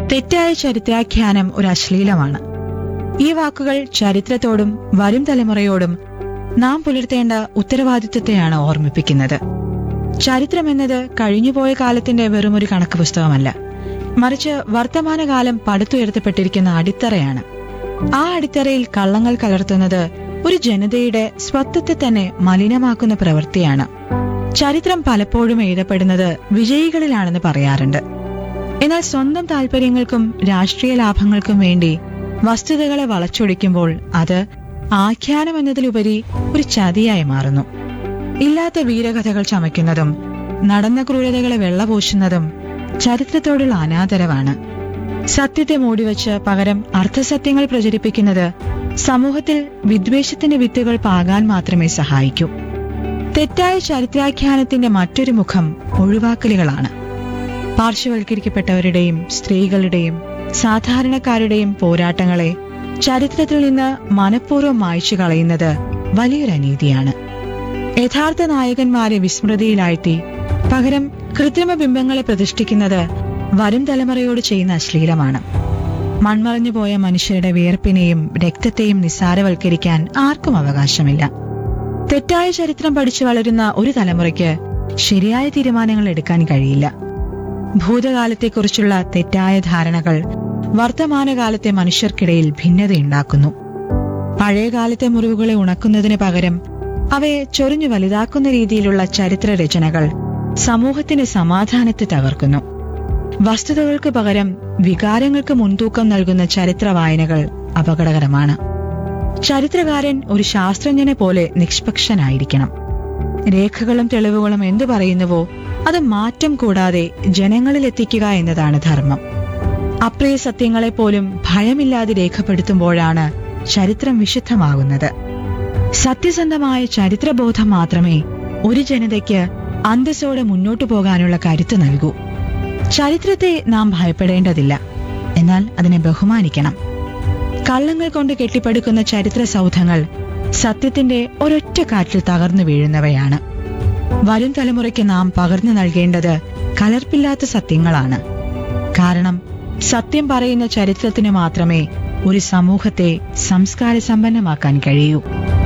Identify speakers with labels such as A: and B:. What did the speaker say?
A: തെറ്റായ ചരിത്രാഖ്യാനം ഒരു അശ്ലീലമാണ് ഈ വാക്കുകൾ ചരിത്രത്തോടും വരും തലമുറയോടും നാം പുലർത്തേണ്ട ഉത്തരവാദിത്വത്തെയാണ് ഓർമ്മിപ്പിക്കുന്നത് ചരിത്രമെന്നത് കഴിഞ്ഞുപോയ കാലത്തിന്റെ വെറുമൊരു കണക്ക് പുസ്തകമല്ല മറിച്ച് വർത്തമാനകാലം പടുത്തുയർത്തപ്പെട്ടിരിക്കുന്ന അടിത്തറയാണ് ആ അടിത്തറയിൽ കള്ളങ്ങൾ കലർത്തുന്നത് ഒരു ജനതയുടെ സ്വത്വത്തെ തന്നെ മലിനമാക്കുന്ന പ്രവൃത്തിയാണ് ചരിത്രം പലപ്പോഴും എഴുതപ്പെടുന്നത് വിജയികളിലാണെന്ന് പറയാറുണ്ട് എന്നാൽ സ്വന്തം താല്പര്യങ്ങൾക്കും രാഷ്ട്രീയ ലാഭങ്ങൾക്കും വേണ്ടി വസ്തുതകളെ വളച്ചൊടിക്കുമ്പോൾ അത് ആഖ്യാനം എന്നതിലുപരി ഒരു ചതിയായി മാറുന്നു ഇല്ലാത്ത വീരകഥകൾ ചമയ്ക്കുന്നതും നടന്ന ക്രൂരതകളെ വെള്ളപൂശുന്നതും ചരിത്രത്തോടുള്ള അനാദരവാണ് സത്യത്തെ മൂടിവെച്ച് പകരം അർത്ഥസത്യങ്ങൾ പ്രചരിപ്പിക്കുന്നത് സമൂഹത്തിൽ വിദ്വേഷത്തിന്റെ വിത്തുകൾ പാകാൻ മാത്രമേ സഹായിക്കൂ തെറ്റായ ചരിത്രാഖ്യാനത്തിന്റെ മറ്റൊരു മുഖം ഒഴിവാക്കലുകളാണ് പാർശ്വവൽക്കരിക്കപ്പെട്ടവരുടെയും സ്ത്രീകളുടെയും സാധാരണക്കാരുടെയും പോരാട്ടങ്ങളെ ചരിത്രത്തിൽ നിന്ന് മനഃപൂർവ്വം മായ്ച്ചു കളയുന്നത് വലിയൊരു അനീതിയാണ് യഥാർത്ഥ നായകന്മാരെ വിസ്മൃതിയിലാഴ്ത്തി പകരം കൃത്രിമ ബിംബങ്ങളെ പ്രതിഷ്ഠിക്കുന്നത് വരും തലമുറയോട് ചെയ്യുന്ന അശ്ലീലമാണ് മൺമറഞ്ഞു പോയ മനുഷ്യരുടെ വിയർപ്പിനെയും രക്തത്തെയും നിസ്സാരവൽക്കരിക്കാൻ ആർക്കും അവകാശമില്ല തെറ്റായ ചരിത്രം പഠിച്ചു വളരുന്ന ഒരു തലമുറയ്ക്ക് ശരിയായ തീരുമാനങ്ങൾ എടുക്കാൻ കഴിയില്ല ഭൂതകാലത്തെക്കുറിച്ചുള്ള തെറ്റായ ധാരണകൾ വർത്തമാനകാലത്തെ മനുഷ്യർക്കിടയിൽ ഭിന്നതയുണ്ടാക്കുന്നു പഴയകാലത്തെ മുറിവുകളെ ഉണക്കുന്നതിന് പകരം അവയെ ചൊരിഞ്ഞു വലുതാക്കുന്ന രീതിയിലുള്ള ചരിത്ര രചനകൾ സമൂഹത്തിന്റെ സമാധാനത്തെ തകർക്കുന്നു വസ്തുതകൾക്ക് പകരം വികാരങ്ങൾക്ക് മുൻതൂക്കം നൽകുന്ന ചരിത്ര വായനകൾ അപകടകരമാണ് ചരിത്രകാരൻ ഒരു ശാസ്ത്രജ്ഞനെ പോലെ നിഷ്പക്ഷനായിരിക്കണം രേഖകളും തെളിവുകളും എന്തു പറയുന്നുവോ അത് മാറ്റം കൂടാതെ ജനങ്ങളിൽ എത്തിക്കുക എന്നതാണ് ധർമ്മം അപ്രിയ സത്യങ്ങളെ പോലും ഭയമില്ലാതെ രേഖപ്പെടുത്തുമ്പോഴാണ് ചരിത്രം വിശുദ്ധമാകുന്നത് സത്യസന്ധമായ ചരിത്രബോധം മാത്രമേ ഒരു ജനതയ്ക്ക് അന്തസ്സോടെ മുന്നോട്ടു പോകാനുള്ള കരുത്ത് നൽകൂ ചരിത്രത്തെ നാം ഭയപ്പെടേണ്ടതില്ല എന്നാൽ അതിനെ ബഹുമാനിക്കണം കള്ളങ്ങൾ കൊണ്ട് കെട്ടിപ്പടുക്കുന്ന ചരിത്ര സൗധങ്ങൾ സത്യത്തിന്റെ ഒരൊറ്റ കാറ്റിൽ തകർന്നു വീഴുന്നവയാണ് വരും തലമുറയ്ക്ക് നാം പകർന്നു നൽകേണ്ടത് കലർപ്പില്ലാത്ത സത്യങ്ങളാണ് കാരണം സത്യം പറയുന്ന ചരിത്രത്തിന് മാത്രമേ ഒരു സമൂഹത്തെ സംസ്കാര സമ്പന്നമാക്കാൻ കഴിയൂ